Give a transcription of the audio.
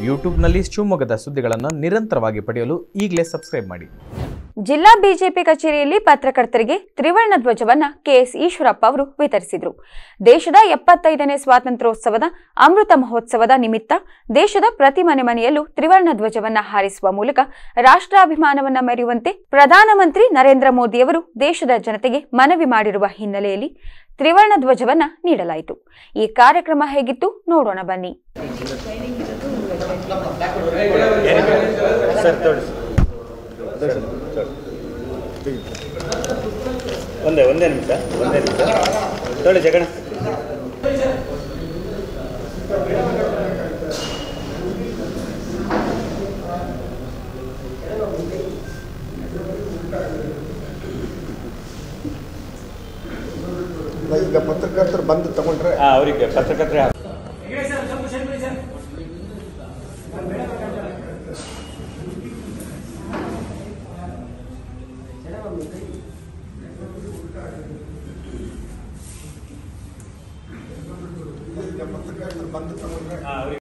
ಯೂಟ್ಯೂಬ್ನಲ್ಲಿ ಶಿವಮೊಗ್ಗದ ಸುದ್ದಿಗಳನ್ನು ನಿರಂತರವಾಗಿ ಪಡೆಯಲು ಈಗಲೇ ಸಬ್ಸ್ಕ್ರೈಬ್ ಮಾಡಿ ಜಿಲ್ಲಾ ಬಿಜೆಪಿ ಕಚೇರಿಯಲ್ಲಿ ಪತ್ರಕರ್ತರಿಗೆ ತ್ರಿವರ್ಣ ಧ್ವಜವನ್ನ ಕೆಎಸ್ ಈಶ್ವರಪ್ಪ ಅವರು ವಿತರಿಸಿದರು ದೇಶದ ಎಪ್ಪತ್ತೈದನೇ ಸ್ವಾತಂತ್ರ್ಯೋತ್ಸವದ ಅಮೃತ ಮಹೋತ್ಸವದ ನಿಮಿತ್ತ ದೇಶದ ಪ್ರತಿ ಮನೆ ಮನೆಯಲ್ಲೂ ತ್ರಿವರ್ಣ ಧ್ವಜವನ್ನ ಹಾರಿಸುವ ಮೂಲಕ ರಾಷ್ಟ್ರಾಭಿಮಾನವನ್ನ ಮೆರೆಯುವಂತೆ ಪ್ರಧಾನಮಂತ್ರಿ ನರೇಂದ್ರ ಮೋದಿಯವರು ದೇಶದ ಜನತೆಗೆ ಮನವಿ ಮಾಡಿರುವ ಹಿನ್ನೆಲೆಯಲ್ಲಿ ತ್ರಿವರ್ಣ ಧ್ವಜವನ್ನ ನೀಡಲಾಯಿತು ಈ ಕಾರ್ಯಕ್ರಮ ಹೇಗಿತ್ತು ನೋಡೋಣ ಬನ್ನಿ ಸರ್ ತೋರಿಸಿ ಒಂದೇ ಒಂದೇ ನಿಮಿಷ ಒಂದೇ ನಿಮಿಷ ತೊಳಿ ಜಗಣ ಈಗ ಪತ್ರಕರ್ತರು ಬಂದು ತಗೊಂಡ್ರೆ ಹಾಂ ಅವರಿಗೆ ಪತ್ರಕರ್ತರ ಈಗ ಪತ್ರಕರ್ತರು ಬಂದು ತಗೊಂಡ್ರೆ